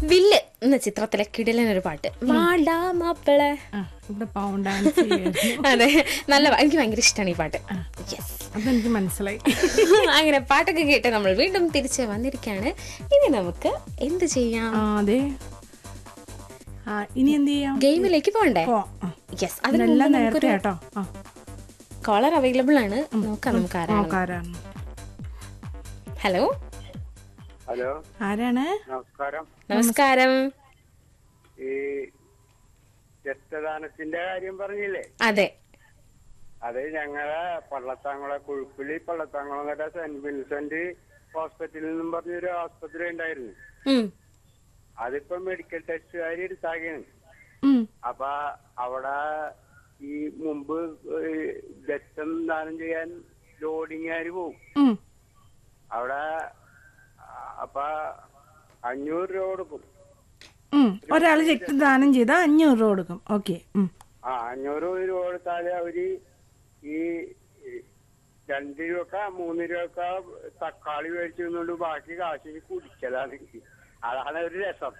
വില്ല് എന്ന ചിത്രത്തിലെ കിടിലനൊരു പാട്ട് വാടാ മാപ്പിളെ ആ ഇവിടെ പാവം ഡാൻസ് ചെയ്യായിരുന്നു അതെ നല്ല പാ- എനിക്ക് ഭയങ്കര ഇഷ്ടമാണ് ഈ പാട്ട് യെസ് അതെനിക്ക് മനസ്സിലായി അങ്ങനെ പാട്ടൊക്കെ കേട്ട് നമ്മൾ വീണ്ടും തിരിച്ച് വന്നിരിക്കുകയാണ് ഇനി നമുക്ക് എന്ത് ചെയ്യാം ആ അതെ ആ ഇനി എന്ത് ചെയ്യാം ഗെയിമിലേക്ക് പോകണ്ടേ പോ ആ. യെസ് അതിന് ഇതെല്ലാം നേരത്തെ കേട്ടോ ആ കോളർ അവൈലബിൾ ആണ് നോക്കാം നമുക്ക് ആരാണ് നോക്കാരാണ് ഹലോ ഹലോ ആരാണ് നമസ്കാരം നമസ്കാരം ഈ രക്തദാനത്തിന്റെ കാര്യം പറഞ്ഞില്ലേ അതെ അത് ഞങ്ങളെ പള്ളത്താങ്കുള കുഴുപ്പിലി പള്ളത്താങ്കുളം കണ്ട സെന്റ് വിൻസെന്റ് ഹോസ്പിറ്റലിൽ നിന്നും പറഞ്ഞൊരു ആസ്പത്രി ഉണ്ടായിരുന്നു ഉം. അതിപ്പോ മെഡിക്കൽ ടെസ്റ്റുകാർ എടുത്താക്കിയാണ് ഉം. അപ്പൊ അവിടെ ഈ മുമ്പ് ഈ രക്തം ദാനം ചെയ്യാൻ ലോഡിങ്ങുകാര് പോകും ഉം. അവിടെ ആ, അപ്പൊ അഞ്ഞൂറ് രൂപ കൊടുക്കും ഉം. ഒരാള് രക്തദാനം ചെയ്താൽ അഞ്ഞൂറ് രൂപ കൊടുക്കും ഓക്കെ ആ അഞ്ഞൂറ് രൂപ കൊടുത്താല് അവര് ഈ ഈ രണ്ട് രൂപക്ക മൂന്ന് രൂപക്ക തക്കാളി മേടിച്ചു തന്നുകൊണ്ട് ബാക്കി കാശിന് കുടിക്കലാണ് അതാണ് ഒരു രസം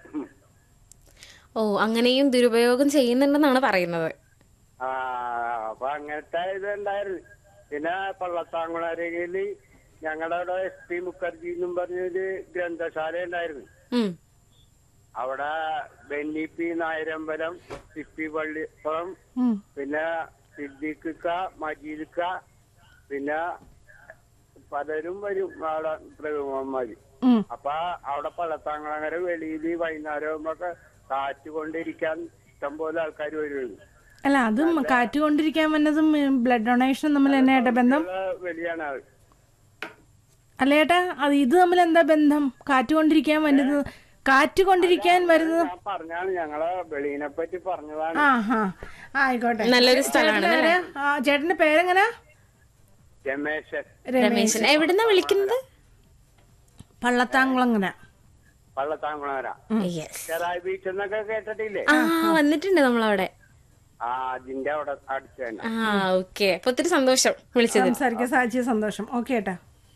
ഓ അങ്ങനെയും ദുരുപയോഗം ചെയ്യുന്നുണ്ടെന്നാണ് പറയുന്നത് ആ അപ്പൊ അങ്ങനത്തെ ഇത് ഉണ്ടായിരുന്നു പിന്നെ പള്ളത്താങ്കുളരയില് ഞങ്ങളുടെ അവിടെ എസ് പി മുഖർജി എന്നും പറഞ്ഞൊരു ഗ്രന്ഥശാല ഉണ്ടായിരുന്നു ഉം. അവിടെ ബെന്നി പി നായരമ്പലം സിപ്പി പള്ളിപ്പുറം ഉം. പിന്നെ സിദ്ദീഖിക്ക മജീദിക്ക പിന്നെ പലരും വരും അവിടെ പ്രഭുമാര് ഉം. അപ്പൊ അവിടെ പള്ളത്താങ്കളങ്ങര വെളിയിൽ വൈകുന്നേരം ആകുമ്പോ കാറ്റ് കൊണ്ടിരിക്കാൻ ഇഷ്ടം പോലെ ആൾക്കാർ വരുമായിരുന്നു അല്ല അതും കാറ്റ് കൊണ്ടിരിക്കാൻ വന്നതും ബ്ലഡ് ഡൊണേഷനും തമ്മിൽ എന്നാ ഏട്ടാ ബന്ധം വെളിയാണ് അത് അല്ല ഏട്ടാ അത് ഇത് തമ്മിൽ എന്താ ബന്ധം കാറ്റ് കൊണ്ടിരിക്കാൻ വരുന്നത് കാറ്റ് കൊണ്ടിരിക്കാൻ വരുന്നത് ഞാൻ പറഞ്ഞാണ് ഞങ്ങളെ വെളീനെ പറ്റി പറഞ്ഞതാണ് ആ ഹാ ആയിക്കോട്ടെ നല്ലൊരു സ്ഥലമാണ് ചേട്ടൻ്റെ പേര്? ആ, ചേട്ടന്റെ പേരെങ്ങനാ രമേശൻ രമേശൻ എവിടുന്നാ വിളിക്കുന്നത് പള്ളത്താങ്കുളങ്ങര പള്ളത്താങ്കുളങ്ങര യെസ് ചെറായി ബീച്ച് എന്നൊക്കെ കേട്ടിട്ടില്ലേ ആ വന്നിട്ടുണ്ട് നമ്മളവിടെ ആ അതിന്റെ അവിടെ അടുത്ത് തന്നെ ആ ഓക്കെ അപ്പൊ ഒത്തിരി സന്തോഷം വിളിച്ചത് സംസാരിക്കാൻ സാധിച്ച സന്തോഷം ഓക്കെ ഏട്ടാ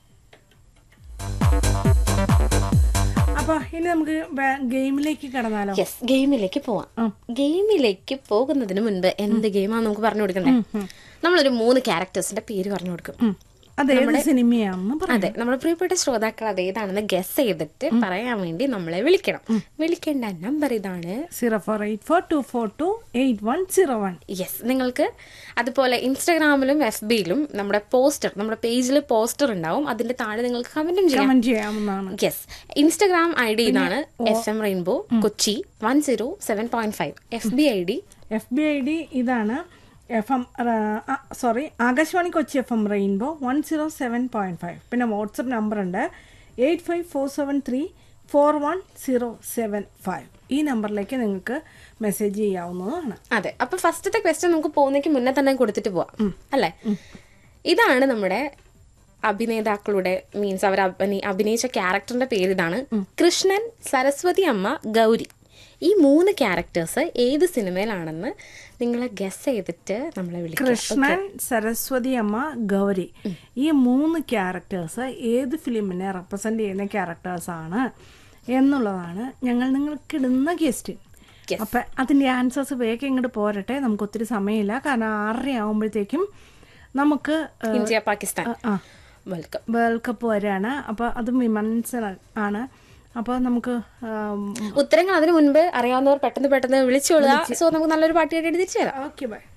അപ്പൊ ഇനി നമുക്ക് വേ- ഗെയിമിലേക്ക് കടന്നാലോ യെസ് ഗെയിമിലേക്ക് പോവാം ഗെയിമിലേക്ക് പോകുന്നതിന് മുൻപ് എന്ത് ഗെയിമാന്ന് നമുക്ക് പറഞ്ഞു കൊടുക്കണ്ടേ നമ്മളൊരു മൂന്ന് ക്യാരക്ടേഴ്സിന്റെ പേര് പറഞ്ഞു കൊടുക്കും ഉം. അത് ഏത് സിനിമയാണെന്ന് പറ അതെ നമ്മുടെ പ്രിയപ്പെട്ട ശ്രോതാക്കൾ അത് ഏതാണെന്ന് ഗസ് ചെയ്തിട്ട് പറയാൻ വേണ്ടി നമ്മളെ വിളിക്കണം വിളിക്കേണ്ട നമ്പർ ഇതാണ് zero four eight four two four two eight one zero one yes നിങ്ങൾക്ക് അതുപോലെ ഇൻസ്റ്റാഗ്രാമിലും എഫ് ബിയിലും നമ്മുടെ പോസ്റ്റർ നമ്മുടെ പേജിൽ പോസ്റ്റർ ഉണ്ടാവും അതിന്റെ താഴെ നിങ്ങൾക്ക് കമന്റും ചെയ്യാം കമന്റ് ചെയ്യാവുന്നതാണ് യെസ് ഇൻസ്റ്റഗ്രാം ഐ ഡി ഇതാണ് F M rainbow Kochi one zero seven point five F B I D F B I D ഇതാണ് F M sorry Akashvani Kochi F M rainbow one zero seven point five പിന്നെ WhatsApp number ഉണ്ട് eight five four seven three four one zero seven five ഈ നമ്പറിലേക്ക് നിങ്ങൾക്ക് message ചെയ്യാവുന്നതാണ് അതെ അപ്പൊ ഫസ്റ്റത്തെ ക്വസ്റ്റ്യൻ നമുക്ക് പോകുന്നേക്ക് മുന്നേ തന്നെ കൊടുത്തിട്ട് പോവാം അല്ലേ ഇതാണ് നമ്മുടെ അഭിനേതാക്കളുടെ മീൻസ് അവർ അഭിനയി അഭിനയിച്ച ക്യാരക്ടറിന്റെ പേര് ഇതാണ് കൃഷ്ണൻ സരസ്വതി അമ്മ ഗൗരി ഈ മൂന്ന് ക്യാരക്ടേഴ്സ് ഏത് സിനിമയിലാണെന്ന് നിങ്ങൾ ഗസ് ചെയ്തിട്ട് നമ്മളെ വിളിക്കുക കൃഷ്ണൻ സരസ്വതി അമ്മ ഗൗരി ഈ മൂന്ന് ക്യാരക്ടേഴ്സ് ഏത് ഫിലിമിനെ റെപ്രസെന്റ് ചെയ്യുന്ന ക്യാരക്ടേഴ്സ് ആണ് എന്നുള്ളതാണ് ഞങ്ങൾ നിങ്ങൾക്ക് ഇടുന്ന ഗസ്റ്റ് Yes. അപ്പൊ അതിന്റെ ആൻസേഴ്സ് വേഗം ഇങ്ങോട്ട് പോരട്ടെ നമുക്ക് ഒത്തിരി സമയമില്ല കാരണം ആറര ആവുമ്പോഴത്തേക്കും നമുക്ക് ഏഹ്, ഇന്ത്യ പാകിസ്ഥാൻ ആ വെൽക്കം വേൾഡ് കപ്പ് വരെയാണ് അപ്പൊ അതും വിമൻസ് ആണ് അപ്പൊ നമുക്ക് ആം, ഉത്തരങ്ങൾ അതിനു മുൻപ് അറിയാവുന്നവർ പെട്ടെന്ന് പെട്ടെന്ന് വിളിച്ചോളുക സോ നമുക്ക് നല്ലൊരു പാട്ട് കേട്ടിട്ട് തിരിച്ചു വരാം ഓക്കെ ബൈ